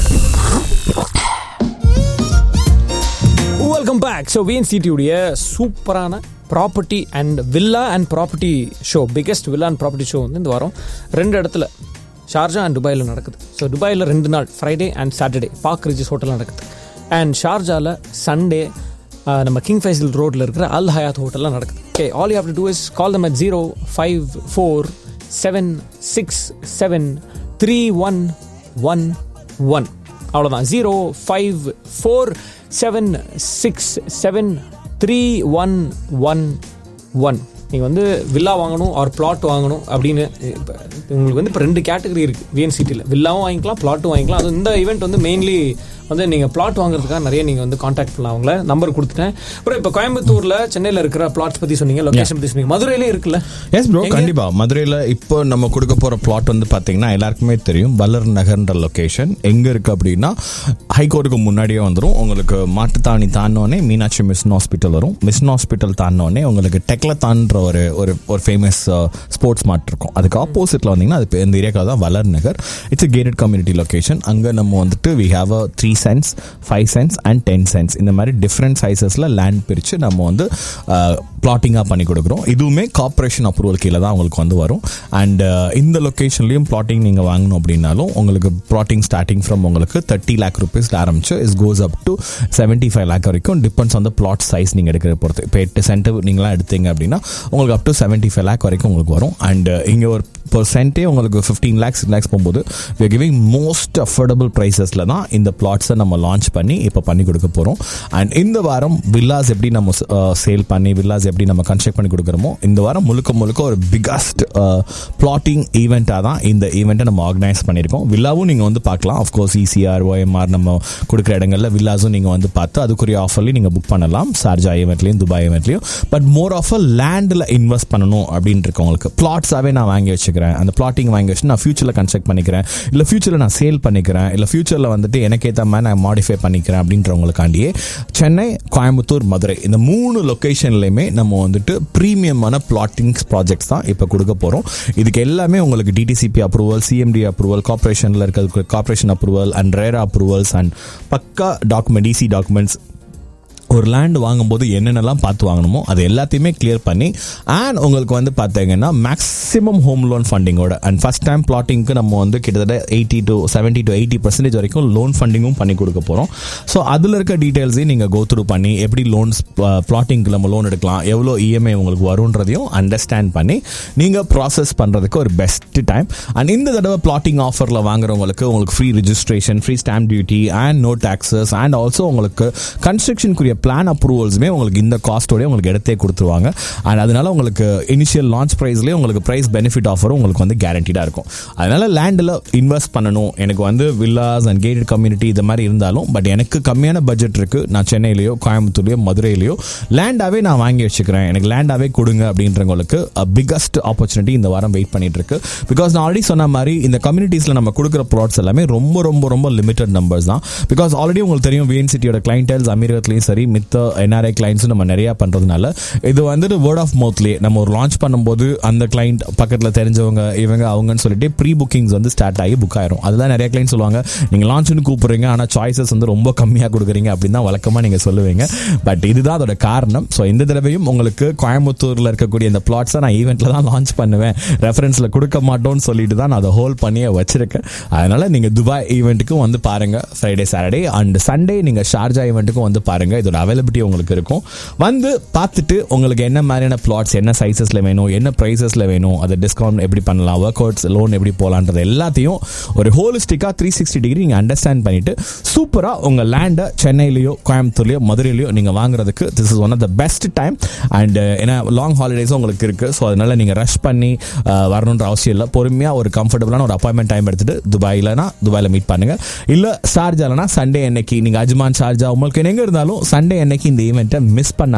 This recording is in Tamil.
வெல்கம் பேக் ஸோ விஎன்சிடியுடைய சூப்பரான property and villa and property show biggest villa and property show வந்து இந்த வாரம் ரெண்டு இடத்துல ஷார்ஜா அண்ட் துபாயில் நடக்குது ஸோ துபாயில் ரெண்டு நாள் Friday and Saturday Park Regis hotel நடக்குது அண்ட் ஷார்ஜாவில் சண்டே நம்ம கிங் ஃபைசல் ரோட்டில் இருக்கிற அல் ஹயாத் ஹோட்டலில் நடக்குது okay all you have to do is call them at zero five four seven six seven three one one one அவ்வளோதான் zero five four seven six seven three one one one நீங்கள் வந்து வில்லா வாங்கணும் ஆர் பிளாட் வாங்கணும் அப்படின்னு இப்போ உங்களுக்கு வந்து இப்போ ரெண்டு கேட்டகரி இருக்குது விஎன்சிட்டியில் வில்லாவும் வாங்கிக்கலாம் பிளாட்டும் வாங்கிக்கலாம் அது இந்த ஈவெண்ட் வந்து மெயின்லி வந்து நீங்கள் பிளாட் வாங்குறதுக்காக நிறைய நீங்கள் வந்து காண்டாக்ட் பண்ணலாம் அவங்கள நம்பர் கொடுத்துட்டேன் அப்புறம் இப்போ கோயம்புத்தூரில் சென்னையில் இருக்கிற பிளாட்ஸ் பற்றி சொன்னீங்க லொக்கேஷன் பற்றி சொன்னீங்க மதுரையிலே இருக்குல்ல எஸ் ப்ரோ எங்க? கண்டிப்பா மதுரையில இப்போ நம்ம கொடுக்க போற பிளாட் வந்து பாத்தீங்கன்னா எல்லாருக்குமே தெரியும் வல்லர் நகர்ன்ற லொகேஷன் எங்க இருக்கு அப்படின்னா ஹைகோர்ட்டுக்கு முன்னாடியே வந்துரும் உங்களுக்கு மாட்டுத்தாணி தாண்டோடனே மீனாட்சி மிஷன் ஹாஸ்பிட்டல் வரும் மிஷன் ஹாஸ்பிட்டல் தாண்டோடனே உங்களுக்கு டெக்லத்தான்ற ஒரு ஒரு ஒரு ஃபேமஸ் ஸ்போர்ட்ஸ் மார்ட் இருக்கும் அதுக்கு ஆப்போசிட்ல வந்தீங்கன்னா அது இந்த ஏரியாக்காக தான் Vallar Nagar it's gated community location அங்க நம்ம வந்துட்டு we have a three cents five cents and ten cents இந்த மாதிரி டிஃப்ரெண்ட் சைசஸ்ல லேண்ட் பிரிச்சு நம்ம வந்து பிளாட்டிங்காக பண்ணி கொடுக்குறோம் இதுவுமே கார்ப்பரேஷன் அப்ரூவல் கீழே தான் உங்களுக்கு வந்து வரும் அண்ட் இந்த லொக்கேஷன்லையும் பிளாட்டிங் நீங்கள் வாங்கணும் அப்படின்னாலும் உங்களுக்கு பிளாட்டிங் ஸ்டார்டிங் ஃப்ரம் உங்களுக்கு தேர்ட்டி லேக் ருபீஸ் ஆரம்பிச்சு is goes up to seventy five lakh வரைக்கும் depends on the plot size நீங்கள் எடுக்கிற பொறுத்து இப்போ எட்டு சென்ட் நீங்களாம் எடுத்தீங்க அப்படின்னா உங்களுக்கு up to seventy five lakh வரைக்கும் உங்களுக்கு வரும் அண்ட் இங்கே ஒரு பர்சன்ட்டே உங்களுக்கு ஃபிஃப்டீன் லேக்ஸ் லேக்ஸ் போகும்போது வி கிவிங் மோஸ்ட் அஃபோர்டபுள் ப்ரைஸஸில் தான் இந்த பிளாட்ஸை நம்ம லான்ச் பண்ணி இப்போ பண்ணி கொடுக்க போகிறோம் அண்ட் இந்த வாரம் வில்லாஸ் எப்படி நம்ம சேல் பண்ணி வில்லாஸ் எப்படி நம்ம கன்ஸ்ட்ரக்ட் பண்ணி கொடுக்குறோமோ இந்த வாரம் முழுக்க முழுக்க ஒரு பிகஸ்ட் பிளாட்டிங் ஈவெண்ட்டாக தான் இந்த ஈவெண்ட்டை நம்ம ஆர்கனைஸ் பண்ணியிருக்கோம் வில்லாவும் நீங்கள் வந்து பார்க்கலாம் அஃப்கோர்ஸ் இசிஆர் ஓஎம்ஆர் நம்ம கொடுக்குற இடங்கள்ல வில்லாஸும் நீங்கள் வந்து பார்த்து அதுக்குரிய ஆஃபர்லையும் நீங்கள் புக் பண்ணலாம் சார்ஜா ஈவெண்ட்லையும் துபாய் ஈவெண்ட்லையும் பட் மோர் ஆஃப் அ லேண்டில் இன்வெஸ்ட் பண்ணணும் அப்படின்னு இருக்கவங்களுக்கு பிளாட்ஸாகவே நான் வாங்கி வச்சுக்கிறேன் அந்த பிளாட்டிங் வாங்கி வச்சு நான் ஃபியூச்சரில் கன்ஸ்ட்ரக்ட் பண்ணிக்கிறேன் இல்லை ஃபியூச்சரில் நான் சேல் பண்ணிக்கிறேன் இல்லை ஃபியூச்சரில் வந்துட்டு எனக்கு ஏற்ற மாதிரி நான் மாடிஃபை பண்ணிக்கிறேன் அப்படின்றவங்களுக்காண்டியே சென்னை கோயம்புத்தூர் மதுரை இந்த மூணு லொக்கேஷன்லையுமே நம்ம வந்துட்டு ப்ரீமியமான பிளாட்டிங்ஸ் ப்ராஜெக்ட்ஸ் தான் இப்போ கொடுக்க போகிறோம் இதுக்கு எல்லாமே உங்களுக்கு டிடிசிபி அப்ரூவல் சிஎம்டி அப்ரூவல் கார்பரேஷனில் இருக்கிறது corporation approval and RERA approvals and pukka document DC documents ஒரு லேண்ட் வாங்கும்போது என்னென்னலாம் பார்த்து வாங்கணுமோ அது எல்லாத்தையுமே கிளியர் பண்ணி அண்ட் உங்களுக்கு வந்து பார்த்தீங்கன்னா மேக்ஸிமம் ஹோம் லோன் ஃபண்டிங்கோட அண்ட் ஃபர்ஸ்ட் டைம் பிளாட்டிங்க்கு நம்ம வந்து கிட்டத்தட்ட eighty to seventy to eighty percentage வரைக்கும் லோன் ஃபண்டிங்கும் பண்ணி கொடுக்க போகிறோம் ஸோ அதில் இருக்க டீட்டெயில்ஸையும் நீங்கள் கோ த்ரூ பண்ணி எப்படி லோன்ஸ் பிளாட்டிங்க்கு நம்ம லோன் எடுக்கலாம் எவ்வளோ இஎம்ஐ உங்களுக்கு வரும்ன்றதையும் அண்டர்ஸ்டாண்ட் பண்ணி நீங்கள் ப்ராசஸ் பண்ணுறதுக்கு ஒரு பெஸ்ட் டைம் அண்ட் இந்த தடவை பிளாட்டிங் ஆஃபரில் வாங்குறவங்களுக்கு உங்களுக்கு free registration free stamp duty and no taxes and also உங்களுக்கு கன்ஸ்ட்ரக்ஷனுக்குரிய பிளான் அப்ரூவல்ஸுமே உங்களுக்கு இந்த காஸ்ட்டோடய உங்களுக்கு எடுத்தே கொடுத்துருவாங்க அண்ட் அதனால உங்களுக்கு இனிஷியல் லான்ச் ப்ரைஸ்லேயே உங்களுக்கு ப்ரைஸ் பெனிஃபிட் ஆஃபரும் உங்களுக்கு வந்து கேரண்டீடாக இருக்கும் அதனால லேண்டில் இன்வெஸ்ட் பண்ணணும் எனக்கு வந்து வில்லாஸ் அண்ட் கேட்டட் கம்யூனிட்டி இது மாதிரி இருந்தாலும் பட் எனக்கு கம்மியான பட்ஜெட் இருக்கு நான் சென்னையிலையோ கோயம்புத்தூர்லையோ மதுரையிலையோ லேண்டாவே நான் வாங்கி வச்சுக்கிறேன் எனக்கு லேண்டாவே கொடுங்க அப்படின்றவங்களுக்கு பிகஸ்ட் ஆப்பர்ச்சுனிட்டி இந்த வாரம் வெயிட் பண்ணிட்டு இருக்கு பிகாஸ் நான் ஆல்ரெடி சொன்ன மாதிரி இந்த கம்யூனிட்டிஸில் நம்ம கொடுக்குற ப்ராடக்ட்ஸ் எல்லாமே ரொம்ப ரொம்ப ரொம்ப லிமிடெட் நம்பர்ஸ் தான் பிகாஸ் ஆல்ரெடி உங்களுக்கு தெரியும் விஎன்சிட்டியோட கிளைண்டல்ஸ் அமீரகத்துலையும் சரி மித்த என்ஆர்ஐ கிளைண்ட்ஸும் நம்ம நிறைய பண்ணுறதுனால இது வந்துட்டு வேர்ட் ஆஃப் மவுத்லேயே நம்ம ஒரு லான்ச் பண்ணும்போது அந்த கிளைண்ட் பக்கத்தில் தெரிஞ்சவங்க இவங்க அவங்கன்னு சொல்லிட்டு ப்ரீ புக்கிங்ஸ் வந்து ஸ்டார்ட் ஆகி புக் ஆயிரும் அதுதான் நிறைய கிளைண்ட் சொல்லுவாங்க நீங்கள் லான்ச்னு கூப்பிடுறீங்க ஆனால் சாய்ஸஸ் வந்து ரொம்ப கம்மியாக கொடுக்குறீங்க அப்படின்னு தான் வழக்கமாக நீங்கள் சொல்லுவீங்க பட் இதுதான் அதோட காரணம் ஸோ இந்த தடவையும் உங்களுக்கு கோயம்புத்தூரில் இருக்கக்கூடிய இந்த பிளாட்ஸை நான் ஈவெண்ட்டில் தான் லான்ச் பண்ணுவேன் ரெஃபரன்ஸில் கொடுக்க மாட்டோம்னு சொல்லிட்டு தான் நான் அதை ஹோல்ட் பண்ணியே வச்சிருக்கேன் அதனால நீங்கள் துபாய் ஈவெண்ட்டுக்கும் வந்து பாருங்க ஃப்ரைடே சாட்டர்டே அண்ட் சண்டே நீங்கள் ஷார்ஜா ஈவெண்ட்டுக்கும் வந்து பாருங்க இதோட அவைலபிலிட்டி உங்களுக்கு இருக்கும் வந்து பார்த்துட்டு உங்களுக்கு என்ன மாதிரியான பிளாட்ஸ் என்ன சைஸஸில் வேணும் என்ன ப்ரைஸஸில் வேணும் அதை டிஸ்கவுண்ட் எப்படி பண்ணலாம் ஒர்க் அவுட்ஸ் லோன் எப்படி போகலான்றது எல்லாத்தையும் ஒரு ஹோலிஸ்டிக்காக த்ரீ சிக்ஸ்டி டிகிரி நீங்கள் அண்டர்ஸ்டாண்ட் பண்ணிட்டு சூப்பராக உங்கள் லேண்டை சென்னையிலையோ கோயம்புத்தூர்லையோ மதுரையிலையோ நீங்கள் வாங்குறதுக்கு this is one of the best time and ஏன்னா லாங் ஹாலிடேஸும் உங்களுக்கு இருக்குது ஸோ அதனால நீங்கள் ரஷ் பண்ணி அஹ், வரணுன்ற அவசியம் இல்லை பொறுமையாக ஒரு கம்ஃபர்டபுளான ஒரு அப்பாயின்மெண்ட் டைம் எடுத்துட்டு துபாயிலனா துபாயில் மீட் பண்ணுங்க இல்லை ஷார்ஜாலனா சண்டே அன்னைக்கு நீங்கள் அஜ்மான் ஷார்ஜா உங்களுக்கு எங்கே இருந்தாலும் சண்டே அன்னைக்கு இந்த ஈவெண்ட்டை மிஸ் பண்ண